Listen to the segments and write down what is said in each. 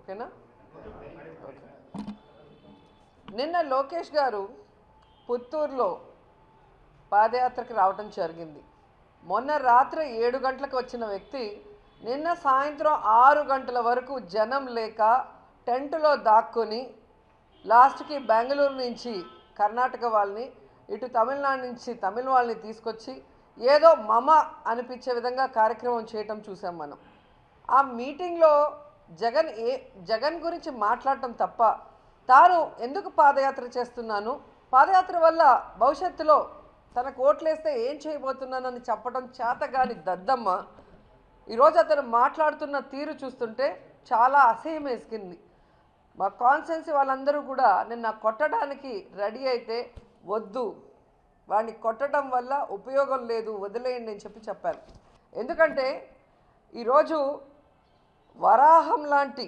ఓకేనా ఓకే నిన్న లోకేష్ గారు పుత్తూరులో పాదయాత్రకు రావడం జరిగింది మొన్న రాత్రి ఏడు గంటలకు వచ్చిన వ్యక్తి నిన్న సాయంత్రం ఆరు గంటల వరకు జనం లేక టెంటులో దాక్కుని లాస్ట్కి బెంగళూరు నుంచి కర్ణాటక వాళ్ళని ఇటు తమిళనాడు నుంచి తమిళ వాళ్ళని తీసుకొచ్చి ఏదో మమ అనిపించే విధంగా కార్యక్రమం చేయటం చూసాం మనం ఆ మీటింగ్లో జగన్ ఏ జగన్ గురించి మాట్లాడటం తప్ప తాను ఎందుకు పాదయాత్ర చేస్తున్నాను పాదయాత్ర వల్ల భవిష్యత్తులో తనకు ఓట్లేస్తే ఏం చేయబోతున్నానని చెప్పడం చేతగాని దద్దమ్మ ఈరోజు అతను మాట్లాడుతున్న తీరు చూస్తుంటే చాలా అసహ్యం వేసుకుంది మా కాన్సెన్సీ వాళ్ళందరూ కూడా నిన్న కొట్టడానికి రెడీ అయితే వద్దు వాడిని కొట్టడం వల్ల ఉపయోగం లేదు వదిలేయండి అని చెప్పి చెప్పారు ఎందుకంటే ఈరోజు వరాహం లాంటి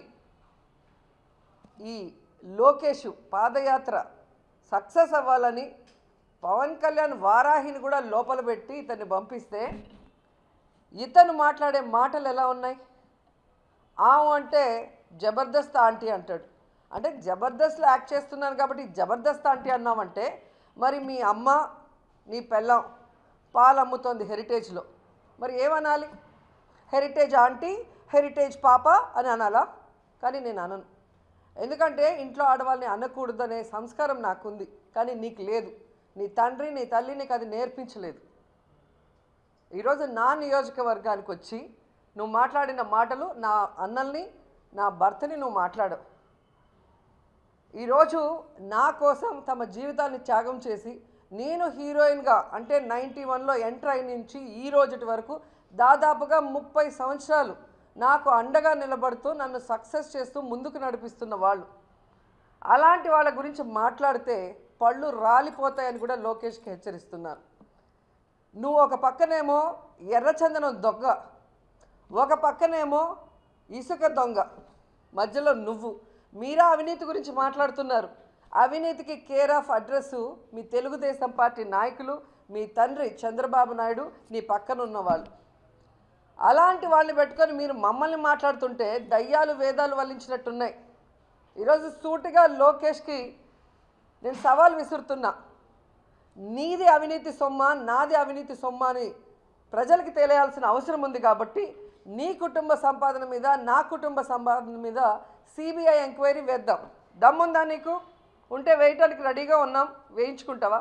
ఈ లోకేష్ పాదయాత్ర సక్సెస్ అవ్వాలని పవన్ కళ్యాణ్ వారాహిని కూడా లోపల పెట్టి ఇతన్ని పంపిస్తే ఇతను మాట్లాడే మాటలు ఎలా ఉన్నాయి ఆవు అంటే జబర్దస్త్ ఆంటీ అంటాడు అంటే జబర్దస్త్లో యాక్ట్ చేస్తున్నాను కాబట్టి జబర్దస్త్ ఆంటీ అన్నామంటే మరి మీ అమ్మ నీ పెళ్ళం పాలు అమ్ముతోంది హెరిటేజ్లో మరి ఏమనాలి హెరిటేజ్ ఆంటీ హెరిటేజ్ పాప అని అనాలా కానీ నేను అనను ఎందుకంటే ఇంట్లో ఆడవాళ్ళని అనకూడదనే సంస్కారం నాకుంది కానీ నీకు లేదు నీ తండ్రి నీ తల్లి నీకు అది నేర్పించలేదు ఈరోజు నా నియోజకవర్గానికి వచ్చి నువ్వు మాట్లాడిన మాటలు నా అన్నల్ని నా భర్తని నువ్వు మాట్లాడవు ఈరోజు నా కోసం తమ జీవితాన్ని త్యాగం చేసి నేను హీరోయిన్గా అంటే నైంటీ వన్లో ఎంటర్ అయిన నుంచి ఈ రోజుటి వరకు దాదాపుగా ముప్పై సంవత్సరాలు నాకు అండగా నిలబడుతూ నన్ను సక్సెస్ చేస్తూ ముందుకు నడిపిస్తున్న వాళ్ళు అలాంటి వాళ్ళ గురించి మాట్లాడితే పళ్ళు రాలిపోతాయని కూడా లోకేష్కి హెచ్చరిస్తున్నారు నువ్వు ఒక పక్కనేమో ఎర్రచందనం దొంగ ఒక పక్కనేమో ఇసుక దొంగ మధ్యలో నువ్వు మీరా అవినీతి గురించి మాట్లాడుతున్నారు అవినీతికి కేర్ ఆఫ్ అడ్రస్ మీ తెలుగుదేశం పార్టీ నాయకులు మీ తండ్రి చంద్రబాబు నాయుడు నీ పక్కన ఉన్నవాళ్ళు అలాంటి వాళ్ళని పెట్టుకొని మీరు మమ్మల్ని మాట్లాడుతుంటే దయ్యాలు వేదాలు వల్లించినట్టున్నాయి ఈరోజు సూటిగా లోకేష్కి నేను సవాల్ విసురుతున్నా నీది అవినీతి సొమ్మ నాది అవినీతి సొమ్మ అని ప్రజలకి తెలియాల్సిన అవసరం ఉంది కాబట్టి నీ కుటుంబ సంపాదన మీద నా కుటుంబ సంపాదన మీద సిబిఐ ఎంక్వైరీ వేద్దాం దమ్ముందా నీకు ఉంటే వేయటానికి రెడీగా ఉన్నాం వేయించుకుంటావా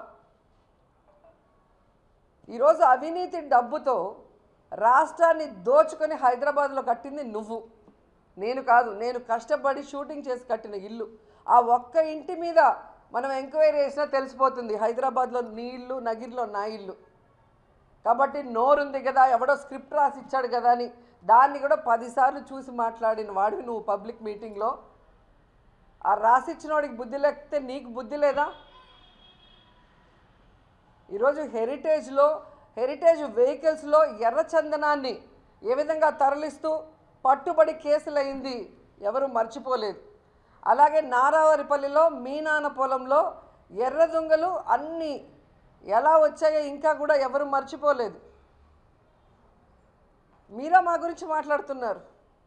ఈరోజు అవినీతి డబ్బుతో రాష్ట్రాన్ని దోచుకొని హైదరాబాద్లో కట్టింది నువ్వు నేను కాదు నేను కష్టపడి షూటింగ్ చేసి కట్టిన ఇల్లు ఆ ఒక్క ఇంటి మీద మనం ఎంక్వైరీ చేసినా తెలిసిపోతుంది హైదరాబాద్లో నీ ఇల్లు నగిరిలో నా ఇల్లు కాబట్టి నోరుంది కదా ఎవడో స్క్రిప్ట్ రాసి ఇచ్చాడు కదా అని దాన్ని కూడా పదిసార్లు చూసి మాట్లాడిన వాడివి నువ్వు పబ్లిక్ మీటింగ్లో ఆ రాసిచ్చిన వాడికి బుద్ధి లేకపోతే నీకు బుద్ధి లేదా ఈరోజు హెరిటేజ్లో హెరిటేజ్ వెహికల్స్లో ఎర్రచందనాన్ని ఏ విధంగా తరలిస్తూ పట్టుబడి కేసులైంది ఎవరు మర్చిపోలేదు అలాగే నారావారిపల్లిలో మీనాన పొలంలో ఎర్ర దొంగలు అన్నీ ఎలా వచ్చాయో ఇంకా కూడా ఎవరు మర్చిపోలేదు మీరా మా గురించి మాట్లాడుతున్నారు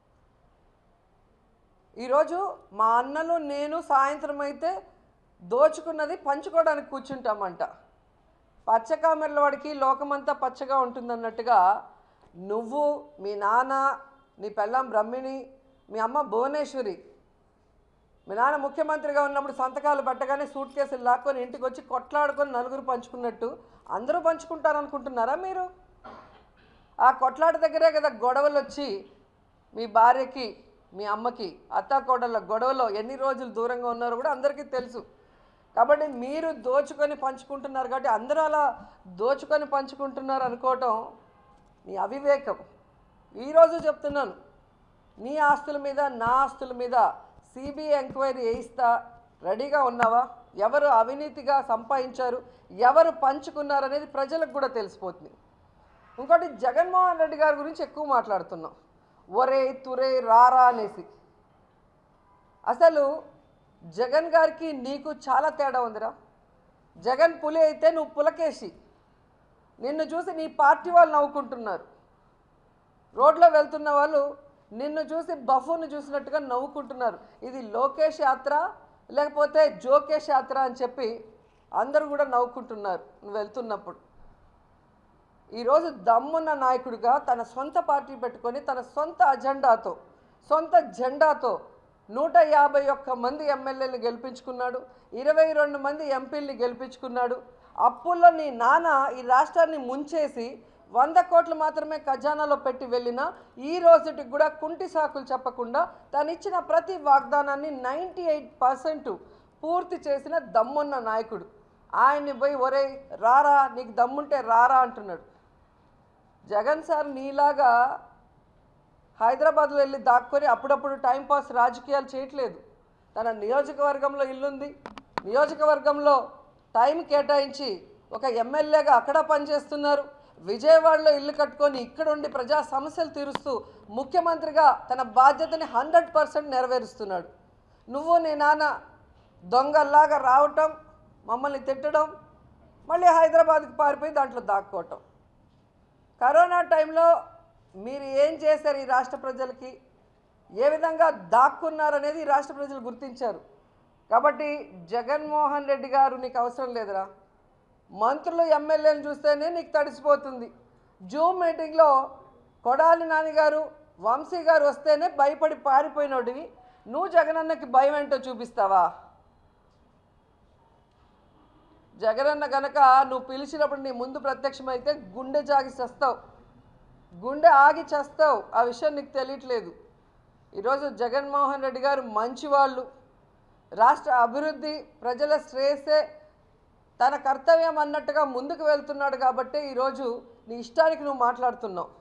ఈరోజు మా అన్నలు నేను సాయంత్రం అయితే దోచుకున్నది పంచుకోవడానికి కూర్చుంటామంట పచ్చకామెర్ల వాడికి లోకమంతా పచ్చగా ఉంటుందన్నట్టుగా నువ్వు మీ నాన్న నీ పెళ్ళాం బ్రహ్మిణి మీ అమ్మ భువనేశ్వరి మీ నాన్న ముఖ్యమంత్రిగా ఉన్నప్పుడు సంతకాలు పెట్టగానే సూట్ కేసులు లాక్కొని ఇంటికి వచ్చి కొట్లాడుకొని నలుగురు పంచుకున్నట్టు అందరూ పంచుకుంటారనుకుంటున్నారా మీరు ఆ కొట్లాట దగ్గరే కదా గొడవలు వచ్చి మీ భార్యకి మీ అమ్మకి అత్తాకోడళ్ళ గొడవలో ఎన్ని రోజులు దూరంగా ఉన్నారో కూడా అందరికీ తెలుసు కాబట్టి మీరు దోచుకొని పంచుకుంటున్నారు కాబట్టి అందరూ అలా దోచుకొని పంచుకుంటున్నారు అనుకోవటం నీ అవివేకం ఈరోజు చెప్తున్నాను నీ ఆస్తుల మీద నా ఆస్తుల మీద సిబిఐ ఎంక్వైరీ చేయిస్తా రెడీగా ఉన్నావా ఎవరు అవినీతిగా సంపాదించారు ఎవరు పంచుకున్నారు అనేది ప్రజలకు కూడా తెలిసిపోతుంది ఇంకోటి జగన్మోహన్ రెడ్డి గారి గురించి ఎక్కువ మాట్లాడుతున్నాం ఒరే తురే రారా అనేసి అసలు జగన్ గారికి నీకు చాలా తేడా ఉందిరా జగన్ పులి అయితే నువ్వు పులకేసి నిన్ను చూసి నీ పార్టీ వాళ్ళు నవ్వుకుంటున్నారు రోడ్లో వెళ్తున్న వాళ్ళు నిన్ను చూసి బఫూను చూసినట్టుగా నవ్వుకుంటున్నారు ఇది లోకేష్ యాత్ర లేకపోతే జోకేష్ యాత్ర అని చెప్పి అందరూ కూడా నవ్వుకుంటున్నారు నువ్వు వెళ్తున్నప్పుడు ఈరోజు దమ్మున్న నాయకుడిగా తన సొంత పార్టీ పెట్టుకొని తన సొంత అజెండాతో సొంత జెండాతో నూట యాభై ఒక్క మంది ఎమ్మెల్యేలు గెలిపించుకున్నాడు ఇరవై రెండు మంది ఎంపీల్ని గెలిపించుకున్నాడు అప్పుల్లో నీ నాన్న ఈ రాష్ట్రాన్ని ముంచేసి వంద కోట్లు మాత్రమే ఖజానాలో పెట్టి వెళ్ళిన ఈ రోజుకి కూడా కుంటి సాకులు చెప్పకుండా తను ఇచ్చిన ప్రతి వాగ్దానాన్ని నైంటీ ఎయిట్ పర్సెంట్ పూర్తి చేసిన దమ్మున్న నాయకుడు ఆయన్ని పోయి ఒరే రారా నీకు దమ్ముంటే రారా అంటున్నాడు జగన్ సార్ నీలాగా హైదరాబాద్లో వెళ్ళి దాక్కొని అప్పుడప్పుడు టైంపాస్ రాజకీయాలు చేయట్లేదు తన నియోజకవర్గంలో ఇల్లుంది నియోజకవర్గంలో టైం కేటాయించి ఒక ఎమ్మెల్యేగా అక్కడ పనిచేస్తున్నారు విజయవాడలో ఇల్లు కట్టుకొని ఇక్కడుండి ప్రజా సమస్యలు తీరుస్తూ ముఖ్యమంత్రిగా తన బాధ్యతని హండ్రెడ్ పర్సెంట్ నెరవేరుస్తున్నాడు నువ్వు నీ నాన్న దొంగల్లాగా రావటం మమ్మల్ని తిట్టడం మళ్ళీ హైదరాబాద్కి పారిపోయి దాంట్లో దాక్కోవటం కరోనా టైంలో మీరు ఏం చేశారు ఈ రాష్ట్ర ప్రజలకి ఏ విధంగా దాక్కున్నారనేది ఈ రాష్ట్ర ప్రజలు గుర్తించారు కాబట్టి జగన్మోహన్ రెడ్డి గారు నీకు అవసరం లేదురా మంత్రులు ఎమ్మెల్యేలు చూస్తేనే నీకు తడిసిపోతుంది జూమ్ మీటింగ్లో కొడాలి నాన్నగారు వంశీ గారు వస్తేనే భయపడి పారిపోయినోడివి నువ్వు జగనన్నకి భయం ఏంటో చూపిస్తావా జగనన్న గనక నువ్వు పిలిచినప్పుడు నీ ముందు ప్రత్యక్షమైతే గుండె జాగి చస్తావు గుండె ఆగి చస్తావు ఆ విషయం నీకు తెలియట్లేదు ఈరోజు జగన్మోహన్ రెడ్డి గారు మంచివాళ్ళు రాష్ట్ర అభివృద్ధి ప్రజల శ్రేయస్సే తన కర్తవ్యం అన్నట్టుగా ముందుకు వెళ్తున్నాడు కాబట్టి ఈరోజు నీ ఇష్టానికి నువ్వు మాట్లాడుతున్నావు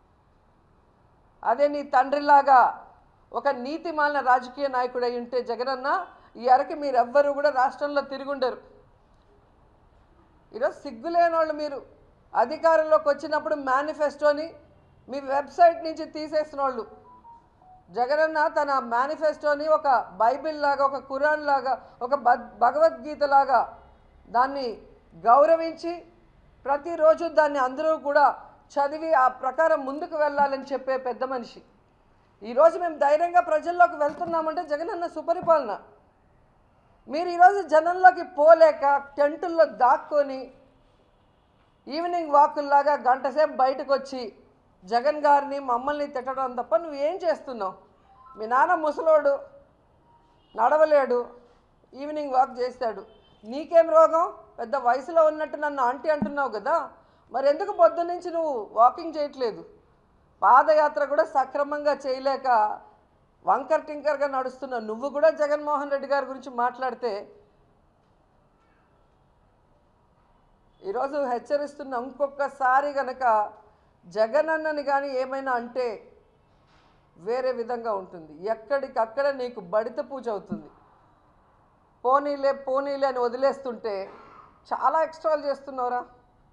అదే నీ తండ్రిలాగా ఒక నీతి మాలిన రాజకీయ నాయకుడు అయి ఉంటే జగనన్న ఈ అరకి మీరెవ్వరూ కూడా రాష్ట్రంలో తిరుగుండరు ఈరోజు సిగ్గులేని వాళ్ళు మీరు అధికారంలోకి వచ్చినప్పుడు మేనిఫెస్టోని మీ వెబ్సైట్ నుంచి తీసేసిన వాళ్ళు జగనన్న తన మేనిఫెస్టోని ఒక బైబిల్ లాగా ఒక ఖురాన్ లాగా ఒక భగ్ భగవద్గీత లాగా దాన్ని గౌరవించి ప్రతిరోజు దాన్ని అందరూ కూడా చదివి ఆ ప్రకారం ముందుకు వెళ్ళాలని చెప్పే పెద్ద మనిషి ఈరోజు మేము ధైర్యంగా ప్రజల్లోకి వెళ్తున్నామంటే జగనన్న సుపరిపాలన మీరు ఈరోజు జనంలోకి పోలేక టెంటుల్లో దాక్కొని ఈవినింగ్ వాకుల్లాగా గంట సేపు బయటకు వచ్చి జగన్ గారిని మమ్మల్ని తిట్టడం తప్ప నువ్వు ఏం చేస్తున్నావు మీ నాన్న ముసలోడు నడవలేడు ఈవినింగ్ వాక్ చేస్తాడు నీకేం రోగం పెద్ద వయసులో ఉన్నట్టు నన్ను ఆంటీ అంటున్నావు కదా మరి ఎందుకు పొద్దు నుంచి నువ్వు వాకింగ్ చేయట్లేదు పాదయాత్ర కూడా సక్రమంగా చేయలేక వంకర్ టింకర్గా నడుస్తున్న నువ్వు కూడా జగన్మోహన్ రెడ్డి గారి గురించి మాట్లాడితే ఈరోజు హెచ్చరిస్తున్న ఇంకొకసారి గనక జగనన్నని కానీ ఏమైనా అంటే వేరే విధంగా ఉంటుంది ఎక్కడికక్కడ నీకు బడిత పూజ అవుతుంది పోనీలే పోనీలే అని వదిలేస్తుంటే చాలా ఎక్స్ట్రాలు చేస్తున్నావురా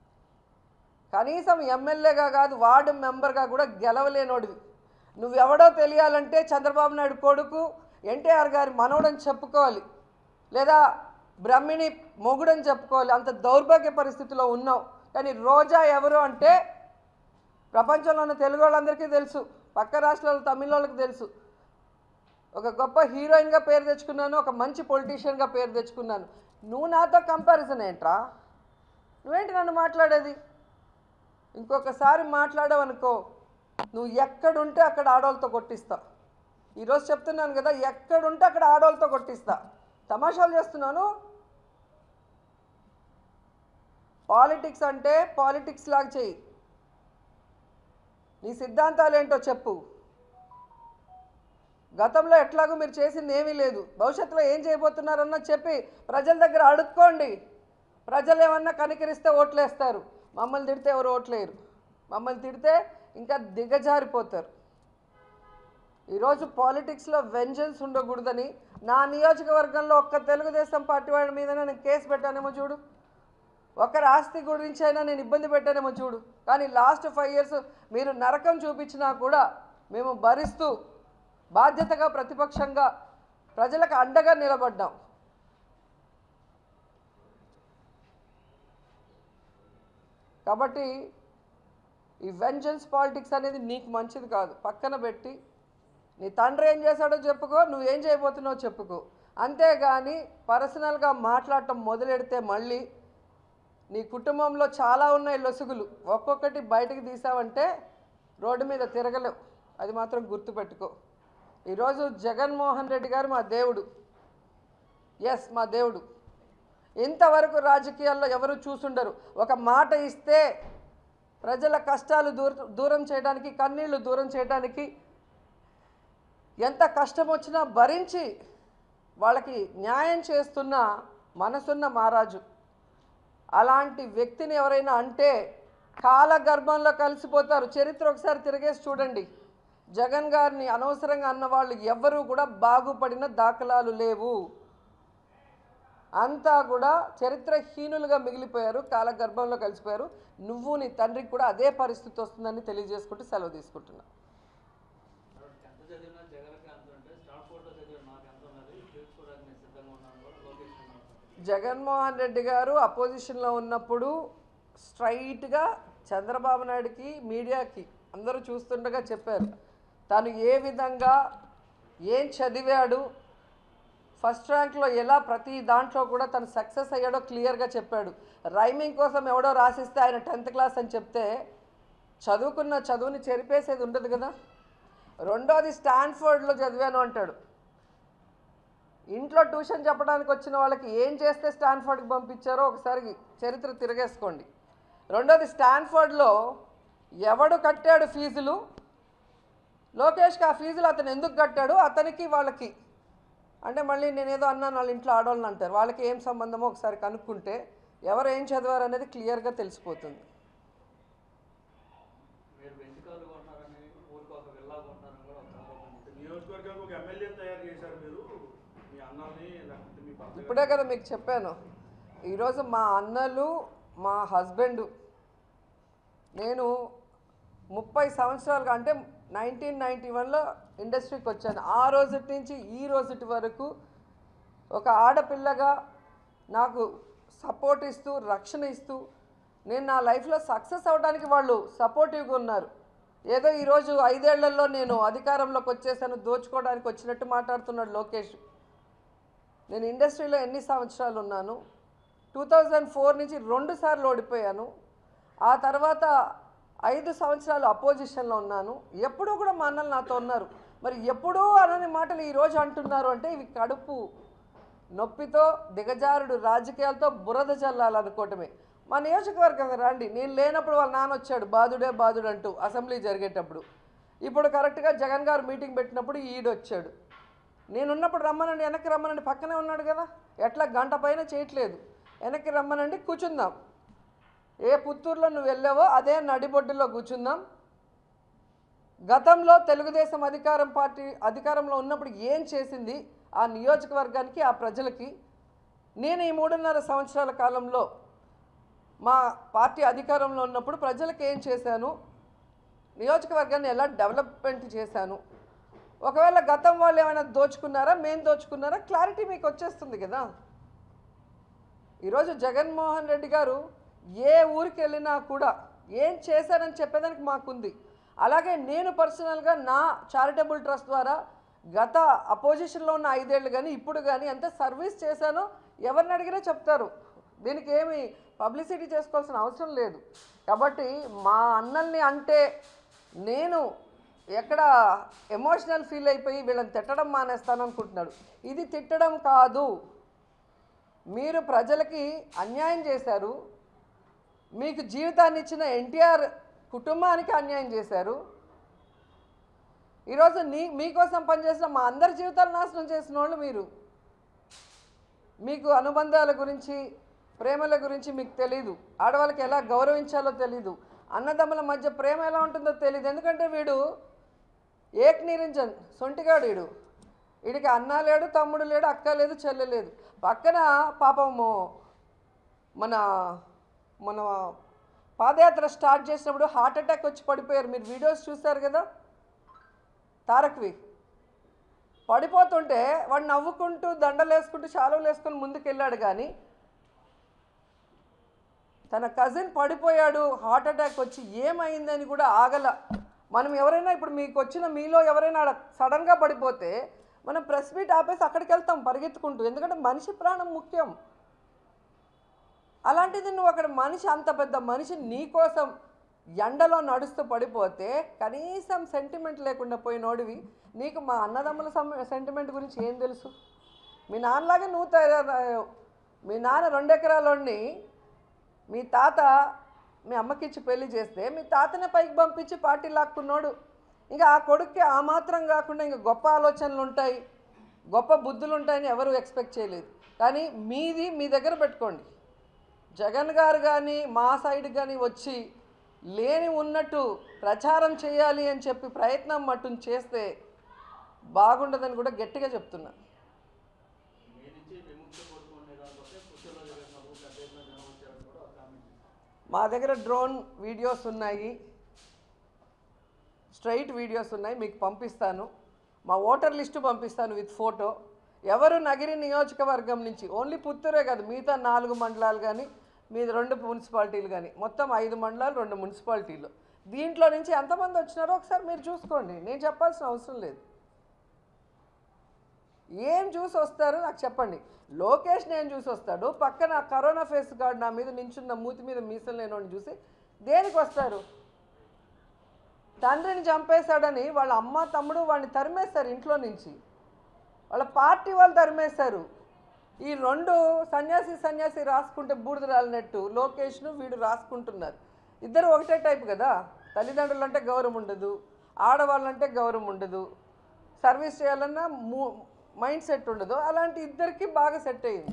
కనీసం ఎమ్మెల్యేగా కాదు వార్డు మెంబర్గా కూడా గెలవలేనోడివి నువ్వెవడో తెలియాలంటే చంద్రబాబు నాయుడు కొడుకు ఎన్టీఆర్ గారి మనవడని చెప్పుకోవాలి లేదా బ్రహ్మిణి మొగుడని చెప్పుకోవాలి అంత దౌర్భాగ్య పరిస్థితిలో ఉన్నావు కానీ రోజా ఎవరు అంటే ప్రపంచంలో ఉన్న తెలుగు వాళ్ళందరికీ తెలుసు పక్క రాష్ట్రాల తమిళ వాళ్ళకి తెలుసు ఒక గొప్ప హీరోయిన్గా పేరు తెచ్చుకున్నాను ఒక మంచి పొలిటీషియన్గా పేరు తెచ్చుకున్నాను నువ్వు నాతో కంపారిజన్ ఏంట్రా నువ్వేంటి నన్ను మాట్లాడేది ఇంకొకసారి మాట్లాడావనుకో నువ్వు ఎక్కడుంటే అక్కడ ఆడవాళ్ళతో కొట్టిస్తా ఈరోజు చెప్తున్నాను కదా ఎక్కడుంటే అక్కడ ఆడవాళ్ళతో కొట్టిస్తా తమాషాలు చేస్తున్నాను పాలిటిక్స్ అంటే పాలిటిక్స్ లాగా చెయ్యి నీ సిద్ధాంతాలు ఏంటో చెప్పు గతంలో ఎట్లాగో మీరు చేసింది ఏమీ లేదు భవిష్యత్తులో ఏం చేయబోతున్నారన్న చెప్పి ప్రజల దగ్గర అడుక్కోండి ప్రజలు ఏమన్నా కనికరిస్తే ఓట్లేస్తారు మమ్మల్ని తిడితే ఎవరు ఓట్లేరు మమ్మల్ని తిడితే ఇంకా దిగజారిపోతారు ఈరోజు పాలిటిక్స్లో వెంజన్స్ ఉండకూడదని నా నియోజకవర్గంలో ఒక్క తెలుగుదేశం పార్టీ వాడి మీద నేను కేసు పెట్టానేమో చూడు ఒకరి ఆస్తి గురించి అయినా నేను ఇబ్బంది పెట్టానేమో చూడు కానీ లాస్ట్ ఫైవ్ ఇయర్స్ మీరు నరకం చూపించినా కూడా మేము భరిస్తూ బాధ్యతగా ప్రతిపక్షంగా ప్రజలకు అండగా నిలబడ్డాం కాబట్టి ఈ వెంజన్స్ పాలిటిక్స్ అనేది నీకు మంచిది కాదు పక్కన పెట్టి నీ తండ్రి ఏం చేశాడో చెప్పుకో నువ్వేం చేయబోతున్నావో చెప్పుకో అంతేగాని పర్సనల్గా మాట్లాడటం మొదలెడితే మళ్ళీ నీ కుటుంబంలో చాలా ఉన్నాయి లొసుగులు ఒక్కొక్కటి బయటకు తీసావంటే రోడ్డు మీద తిరగలేవు అది మాత్రం గుర్తుపెట్టుకో ఈరోజు జగన్మోహన్ రెడ్డి గారు మా దేవుడు ఎస్ మా దేవుడు ఇంతవరకు రాజకీయాల్లో ఎవరు చూసుండరు ఒక మాట ఇస్తే ప్రజల కష్టాలు దూర దూరం చేయడానికి కన్నీళ్లు దూరం చేయడానికి ఎంత కష్టం వచ్చినా భరించి వాళ్ళకి న్యాయం చేస్తున్న మనసున్న మహారాజు అలాంటి వ్యక్తిని ఎవరైనా అంటే కాలగర్భంలో కలిసిపోతారు చరిత్ర ఒకసారి తిరిగేసి చూడండి జగన్ గారిని అనవసరంగా అన్న వాళ్ళు ఎవ్వరూ కూడా బాగుపడిన దాఖలాలు లేవు అంతా కూడా చరిత్రహీనులుగా మిగిలిపోయారు కాలగర్భంలో కలిసిపోయారు నువ్వు నీ తండ్రికి కూడా అదే పరిస్థితి వస్తుందని తెలియజేసుకుంటూ సెలవు తీసుకుంటున్నా ఎంత చదివినా జగన్కి అంత ఉంటే స్టాన్ఫోర్డ్లో చదివిన నాకు ఎంత ఉన్నది తెలుసుకోవడానికి నేను సిద్ధంగా ఉన్నాను కూడా లోకేష్ అన్నారు జగన్మోహన్ రెడ్డి గారు అపోజిషన్లో ఉన్నప్పుడు స్ట్రైట్గా చంద్రబాబు నాయుడుకి మీడియాకి అందరూ చూస్తుండగా చెప్పారు తను ఏ విధంగా ఏం చదివాడు ఫస్ట్ ర్యాంక్లో ఎలా ప్రతి దాంట్లో కూడా తను సక్సెస్ అయ్యాడో క్లియర్గా చెప్పాడు రైమింగ్ కోసం ఎవడో రాసిస్తే ఆయన టెన్త్ క్లాస్ అని చెప్తే చదువుకున్న చదువుని చెరిపేసేది ఉండదు కదా రెండోది స్టాన్ఫోర్డ్లో చదివాను అంటాడు ఇంట్లో ట్యూషన్ చెప్పడానికి వచ్చిన వాళ్ళకి ఏం చేస్తే స్టాన్ఫర్డ్కి పంపించారో ఒకసారి చరిత్ర తిరగేసుకోండి రెండోది స్టాన్ఫర్డ్లో ఎవడు కట్టాడు ఫీజులు లోకేష్కి ఆ ఫీజులు అతను ఎందుకు కట్టాడు అతనికి వాళ్ళకి అంటే మళ్ళీ నేనేదో అన్నాను వాళ్ళ ఇంట్లో ఆడవాళ్ళని అంటారు వాళ్ళకి ఏం సంబంధమో ఒకసారి కనుక్కుంటే ఎవరు ఏం చదివారు అనేది క్లియర్గా తెలిసిపోతుంది మీరు వెంటికాలు కొన్నారని ఊరికి ఒక విల్లా కొన్నారని కూడా ఒక ఆరోపణ చేశారు. నియోజకవర్గానికి ఒక ఎమ్మెల్యే తయారు చేశారు మీరు మీ అన్నల్ని లేకపోతే మీ భర్త ఇప్పుడే కదా మీకు చెప్పాను ఈరోజు మా అన్నలు మా హస్బెండ్ నేను ముప్పై సంవత్సరాలుగా అంటే నైన్టీన్ నైంటీ వన్లో ఇండస్ట్రీకి వచ్చాను ఆ రోజు నుంచి ఈ రోజుటి వరకు ఒక ఆడపిల్లగా నాకు సపోర్ట్ ఇస్తూ రక్షణ ఇస్తూ నేను నా లైఫ్లో సక్సెస్ అవ్వడానికి వాళ్ళు సపోర్టివ్గా ఉన్నారు ఏదో ఈరోజు ఐదేళ్లలో నేను అధికారంలోకి వచ్చేసాను దోచుకోవడానికి వచ్చినట్టు మాట్లాడుతున్నాడు లోకేష్ నేను ఇండస్ట్రీలో ఎన్ని సంవత్సరాలు ఉన్నాను టూ థౌజండ్ ఫోర్ నుంచి రెండు సార్లు ఓడిపోయాను ఆ తర్వాత ఐదు సంవత్సరాలు అపోజిషన్లో ఉన్నాను ఎప్పుడూ కూడా మా అన్నలు నాతో ఉన్నారు మరి ఎప్పుడూ అనని మాటలు ఈరోజు అంటున్నారు అంటే ఇవి కడుపు నొప్పితో దిగజారుడు రాజకీయాలతో బురద చల్లాలనుకోవటమే మా నియోజకవర్గం రండి నేను లేనప్పుడు వాళ్ళ నాన్న వచ్చాడు బాధుడే బాధుడు అంటూ అసెంబ్లీ జరిగేటప్పుడు ఇప్పుడు కరెక్ట్గా జగన్ గారు మీటింగ్ పెట్టినప్పుడు ఈడు వచ్చాడు నేనున్నప్పుడు రమ్మనండి వెనక్కి రమ్మనండి పక్కనే ఉన్నాడు కదా ఎట్లా గంట పైన చేయట్లేదు వెనక్కి రమ్మనండి కూర్చుందాం ఏ పుత్తూరులో నువ్వు వెళ్ళావో అదే నడిబొడ్డులో కూర్చుందాం గతంలో తెలుగుదేశం అధికారం పార్టీ అధికారంలో ఉన్నప్పుడు ఏం చేసింది ఆ నియోజకవర్గానికి ఆ ప్రజలకి నేను ఈ మూడున్నర సంవత్సరాల కాలంలో మా పార్టీ అధికారంలో ఉన్నప్పుడు ప్రజలకు ఏం చేశాను నియోజకవర్గాన్ని ఎలా డెవలప్మెంట్ చేశాను ఒకవేళ గతం వాళ్ళు ఏమైనా దోచుకున్నారా మేము దోచుకున్నారా క్లారిటీ మీకు వచ్చేస్తుంది కదా ఈరోజు జగన్మోహన్ రెడ్డి గారు ఏ ఊరికి వెళ్ళినా కూడా ఏం చేశారని చెప్పేదానికి మాకుంది అలాగే నేను పర్సనల్గా నా చారిటబుల్ ట్రస్ట్ ద్వారా గత అపోజిషన్లో ఉన్న ఐదేళ్ళు కానీ ఇప్పుడు కానీ ఎంత సర్వీస్ చేశానో ఎవరిని అడిగినా చెప్తారు దీనికి ఏమి పబ్లిసిటీ చేసుకోవాల్సిన అవసరం లేదు కాబట్టి మా అన్నల్ని అంటే నేను ఎక్కడ ఎమోషనల్ ఫీల్ అయిపోయి వీళ్ళని తిట్టడం మానేస్తాను అనుకుంటున్నాడు ఇది తిట్టడం కాదు మీరు ప్రజలకి అన్యాయం చేశారు మీకు జీవితాన్ని ఇచ్చిన ఎన్టీఆర్ కుటుంబానికి అన్యాయం చేశారు ఈరోజు నీ మీకోసం పనిచేసిన మా అందరి జీవితాలు నాశనం చేసిన వాళ్ళు మీరు మీకు అనుబంధాల గురించి ప్రేమల గురించి మీకు తెలీదు ఆడవాళ్ళకి ఎలా గౌరవించాలో తెలీదు అన్నదమ్ముల మధ్య ప్రేమ ఎలా ఉంటుందో తెలియదు ఎందుకంటే వీడు ఏక్ నిరంజన్ సొంటిగాడు వీడు వీడికి అన్న లేడు తమ్ముడు లేడు అక్క లేదు చెల్లె లేదు పక్కన పాపము మన మన పాదయాత్ర స్టార్ట్ చేసినప్పుడు హార్ట్ అటాక్ వచ్చి పడిపోయారు మీరు వీడియోస్ చూశారు కదా తారక్వి పడిపోతుంటే వాడు నవ్వుకుంటూ దండలు వేసుకుంటూ శాలువలు వేసుకుని ముందుకెళ్ళాడు కానీ తన కజిన్ పడిపోయాడు హార్ట్ అటాక్ వచ్చి ఏమైందని కూడా ఆగల మనం ఎవరైనా ఇప్పుడు మీకు వచ్చిన మీలో ఎవరైనా ఆడ సడన్గా పడిపోతే మనం ప్రెస్ మీట్ ఆపేసి అక్కడికి వెళ్తాం పరిగెత్తుకుంటూ ఎందుకంటే మనిషి ప్రాణం ముఖ్యం అలాంటిది నువ్వు అక్కడ మనిషి అంత పెద్ద మనిషి నీ కోసం ఎండలో నడుస్తూ పడిపోతే కనీసం సెంటిమెంట్ లేకుండా పోయినోడివి నీకు మా అన్నదమ్ముల సెంటిమెంట్ గురించి ఏం తెలుసు మీ నాన్నలాగే నువ్వు తయారయ్యావు మీ నాన్న రెండు ఎకరాలోని మీ తాత మీ అమ్మకిచ్చి పెళ్లి చేస్తే మీ తాతనే పైకి పంపించి పార్టీ లాక్కున్నాడు ఇంకా ఆ కొడుక్కి ఆ మాత్రం కాకుండా ఇంకా గొప్ప ఆలోచనలు ఉంటాయి గొప్ప బుద్ధులు ఉంటాయని ఎవరు ఎక్స్పెక్ట్ చేయలేదు కానీ మీది మీ దగ్గర పెట్టుకోండి జగన్ గారు కానీ మా సైడ్ కానీ వచ్చి లేని ఉన్నట్టు ప్రచారం చేయాలి అని చెప్పి ప్రయత్నం మట్టును చేస్తే బాగుండదని కూడా గట్టిగా చెప్తున్నా మీ నుంచి విముక్తి కోరుకునే దానికోసం పుట్టలో జరిగినప్పుడు పెద్ద ఎత్తున జనం వచ్చారని కూడా ఒక కామెంట్ మా దగ్గర డ్రోన్ వీడియోస్ ఉన్నాయి స్ట్రైట్ వీడియోస్ ఉన్నాయి మీకు పంపిస్తాను మా ఓటర్ లిస్టు పంపిస్తాను విత్ ఫోటో ఎవరు నగిరి నియోజకవర్గం నుంచి ఓన్లీ పుత్తూరే కాదు మిగతా నాలుగు మండలాలు కానీ మీది రెండు మున్సిపాలిటీలు కానీ మొత్తం ఐదు మండలాలు రెండు మున్సిపాలిటీలు దీంట్లో నుంచి ఎంతమంది వచ్చినారో ఒకసారి మీరు చూసుకోండి నేను చెప్పాల్సిన అవసరం లేదు ఏం చూసి వస్తారు నాకు చెప్పండి లోకేష్ నేను చూసి వస్తాడు పక్కన కరోనా ఫేస్ గార్డ్ నా మీద నించున్న మూతి మీద మీసం లేనోడిని చూసి దేనికి వస్తారు తండ్రిని చంపేశాడని వాళ్ళ అమ్మ తమ్ముడు వాడిని తరిమేశారు ఇంట్లో నుంచి వాళ్ళ పార్టీ వాళ్ళు తరిమేశారు ఈ రెండు సన్యాసి సన్యాసి రాసుకుంటే బూడిద రాలినట్టు లోకేష్ను వీడు రాసుకుంటున్నారు ఇద్దరు ఒకటే టైప్ కదా తల్లిదండ్రులు అంటే గౌరవం ఉండదు ఆడవాళ్ళంటే గౌరవం ఉండదు సర్వీస్ చేయాలన్నా మూ మైండ్ సెట్ ఉండదు అలాంటి ఇద్దరికి బాగా సెట్ అయ్యింది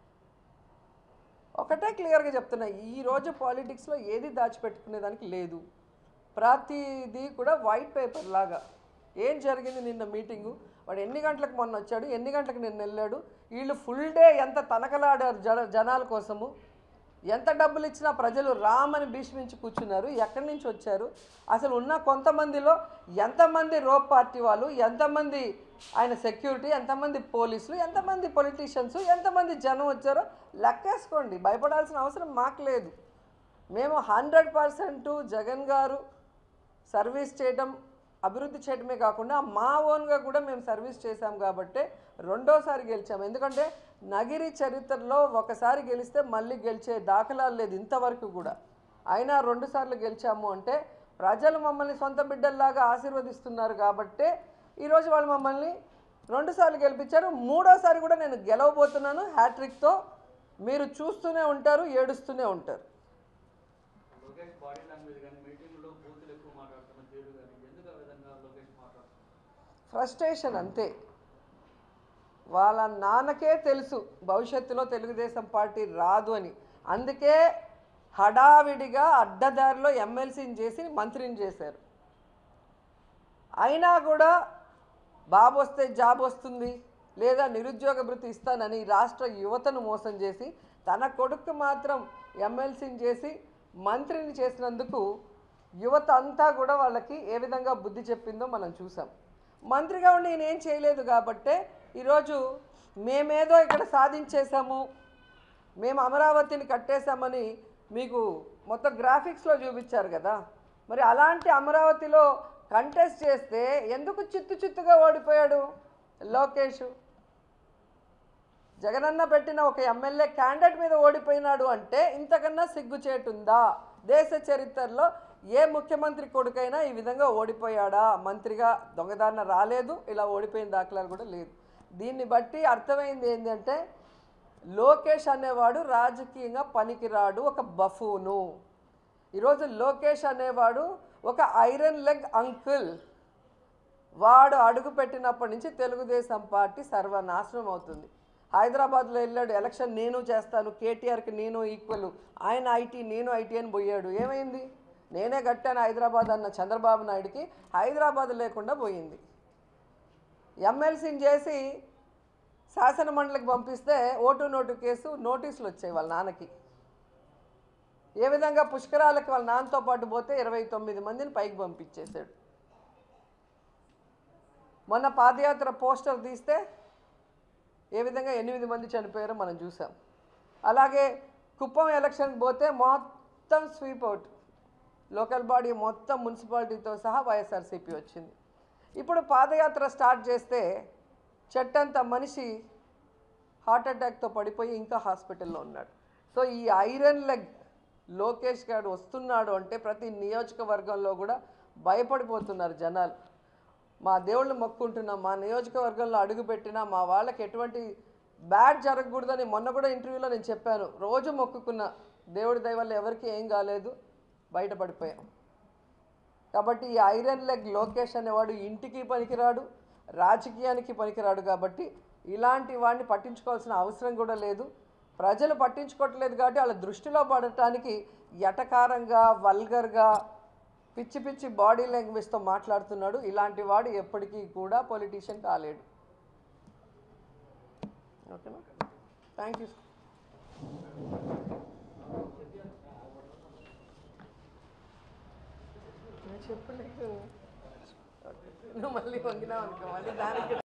ఒకటే క్లియర్గా చెప్తున్నా ఈరోజు పాలిటిక్స్లో ఏది దాచిపెట్టుకునే దానికి లేదు ప్రతిదీ కూడా వైట్ పేపర్ లాగా ఏం జరిగింది నిన్న మీటింగు వాడు ఎన్ని గంటలకు మొన్న వచ్చాడు ఎన్ని గంటలకు నిన్న వెళ్ళాడు వీళ్ళు ఫుల్ డే ఎంత తనకలాడారు జన జనాల కోసము ఎంత డబ్బులు ఇచ్చినా ప్రజలు రామని భీష్మించి కూర్చున్నారు ఎక్కడి నుంచి వచ్చారు అసలు ఉన్న కొంతమందిలో ఎంతమంది రోప్ పార్టీ వాళ్ళు ఎంతమంది ఆయన సెక్యూరిటీ ఎంతమంది పోలీసులు ఎంతమంది పొలిటీషియన్స్ ఎంతమంది జనం వచ్చారో లెక్కేసుకోండి భయపడాల్సిన అవసరం మాకు లేదు మేము హండ్రెడ్ పర్సెంట్ జగన్ గారు సర్వీస్ చేయడం అభివృద్ధి చేయడమే కాకుండా మా ఓన్గా కూడా మేము సర్వీస్ చేశాం కాబట్టి రెండోసారి గెలిచాము ఎందుకంటే నగిరి చరిత్రలో ఒకసారి గెలిస్తే మళ్ళీ గెలిచే దాఖలాలు లేదు ఇంతవరకు కూడా అయినా రెండుసార్లు గెలిచాము అంటే ప్రజలు మమ్మల్ని సొంత బిడ్డల్లాగా ఆశీర్వదిస్తున్నారు కాబట్టే ఈరోజు వాళ్ళు మమ్మల్ని రెండుసార్లు గెలిపించారు మూడోసారి కూడా నేను గెలవబోతున్నాను హ్యాట్రిక్తో మీరు చూస్తూనే ఉంటారు ఏడుస్తూనే ఉంటారు లోకేష్ బాడీ లాంగ్వేజ్ కానీ మీటింగ్లో బూతులు ఎక్కువ మాట్లాడుతున్న తీరు కానీ ఎందుకు ఆ విధంగా లోకేష్ మాట్లాడుతున్నారు ఫ్రస్ట్రేషన్ అంతే వాళ్ళ నాన్నకే తెలుసు భవిష్యత్తులో తెలుగుదేశం పార్టీ రాదు అని అందుకే హడావిడిగా అడ్డదారిలో ఎమ్మెల్సీని చేసి మంత్రిని చేశారు అయినా కూడా బాబు వస్తే జాబ్ వస్తుంది లేదా నిరుద్యోగ భృతి ఇస్తానని రాష్ట్ర యువతను మోసం చేసి తన కొడుకు మాత్రం ఎమ్మెల్సీని చేసి మంత్రిని చేసినందుకు యువత అంతా కూడా వాళ్ళకి ఏ విధంగా బుద్ధి చెప్పిందో మనం చూసాం మంత్రిగా ఉండి నేనేం చేయలేదు కాబట్టే ఈరోజు మేమేదో ఇక్కడ సాధించేశాము మేము అమరావతిని కట్టేశామని మీకు మొత్తం గ్రాఫిక్స్లో చూపించారు కదా మరి అలాంటి అమరావతిలో కంటెస్ట్ చేస్తే ఎందుకు చిత్తు చిత్తుగా ఓడిపోయాడు లోకేష్ జగనన్న పెట్టిన ఒక ఎమ్మెల్యే క్యాండిడేట్ మీద ఓడిపోయినాడు అంటే ఇంతకన్నా సిగ్గుచేటుందా దేశ చరిత్రలో ఏ ముఖ్యమంత్రి కొడుకైనా ఈ విధంగా ఓడిపోయాడా మంత్రిగా దొంగదారిన రాలేదు ఇలా ఓడిపోయిన దాఖలాలు కూడా లేదు దీన్ని బట్టి అర్థమైంది ఏంటంటే లోకేష్ అనేవాడు రాజకీయంగా పనికిరాడు ఒక బఫూను ఈరోజు లోకేష్ అనేవాడు ఒక ఐరన్ లెగ్ అంకుల్ వాడు అడుగు పెట్టినప్పటి నుంచి తెలుగుదేశం పార్టీ సర్వనాశనం అవుతుంది హైదరాబాద్లో వెళ్ళాడు ఎలక్షన్ నేను చేస్తాను కేటీఆర్కి నేను ఈక్వల్ ఆయన ఐటీ నేను ఐటీ అని పోయాడు ఏమైంది నేనే కట్టాను హైదరాబాద్ అన్న చంద్రబాబు నాయుడికి హైదరాబాద్ లేకుండా పోయింది ఎమ్మెల్సీని చేసి శాసన మండలికి పంపిస్తే ఓటు నోటు కేసు నోటీసులు వచ్చాయి వాళ్ళ నాన్నకి ఏ విధంగా పుష్కరాలకు వాళ్ళ నాన్నతో పాటు పోతే ఇరవై తొమ్మిది మందిని పైకి పంపించేశాడు మొన్న పాదయాత్ర పోస్టర్ తీస్తే ఏ విధంగా ఎనిమిది మంది చనిపోయారో మనం చూసాం అలాగే కుప్పం ఎలక్షన్కి పోతే మొత్తం స్వీప్ అవుట్ లోకల్ బాడీ మొత్తం మున్సిపాలిటీతో సహా వైఎస్ఆర్సీపీ వచ్చింది ఇప్పుడు పాదయాత్ర స్టార్ట్ చేస్తే చెట్టంత మనిషి హార్ట్ అటాక్తో పడిపోయి ఇంకా హాస్పిటల్లో ఉన్నాడు సో ఈ ఐరన్ లెగ్ లోకేష్ గారు వస్తున్నాడు అంటే ప్రతి నియోజకవర్గంలో కూడా భయపడిపోతున్నారు జనాలు మా దేవుళ్ళు మొక్కుంటున్నాం మా నియోజకవర్గంలో అడుగుపెట్టినా మా వాళ్ళకి ఎటువంటి బ్యాడ్ జరగకూడదని మొన్న కూడా ఇంటర్వ్యూలో నేను చెప్పాను రోజు మొక్కుకున్న దేవుడి దయ వల్ల ఎవరికి ఏం కాలేదు బయటపడిపోయాం కాబట్టి ఈ ఐరన్ లెగ్ లోకేష్ అనేవాడు ఇంటికి పనికిరాడు రాజకీయానికి పనికిరాడు కాబట్టి ఇలాంటి వాడిని పట్టించుకోవాల్సిన అవసరం కూడా లేదు ప్రజలు పట్టించుకోవట్లేదు కాబట్టి వాళ్ళ దృష్టిలో పడటానికి ఎటకారంగా వల్గర్గా పిచ్చి పిచ్చి బాడీ లాంగ్వేజ్తో మాట్లాడుతున్నాడు ఇలాంటి వాడు ఎప్పటికీ కూడా పొలిటీషియన్ కాలేడు ఓకేనా థ్యాంక్ యూ చెప్పలేదు నువ్వు మళ్ళీ వంగినావు అనుకో మళ్ళీ దానికి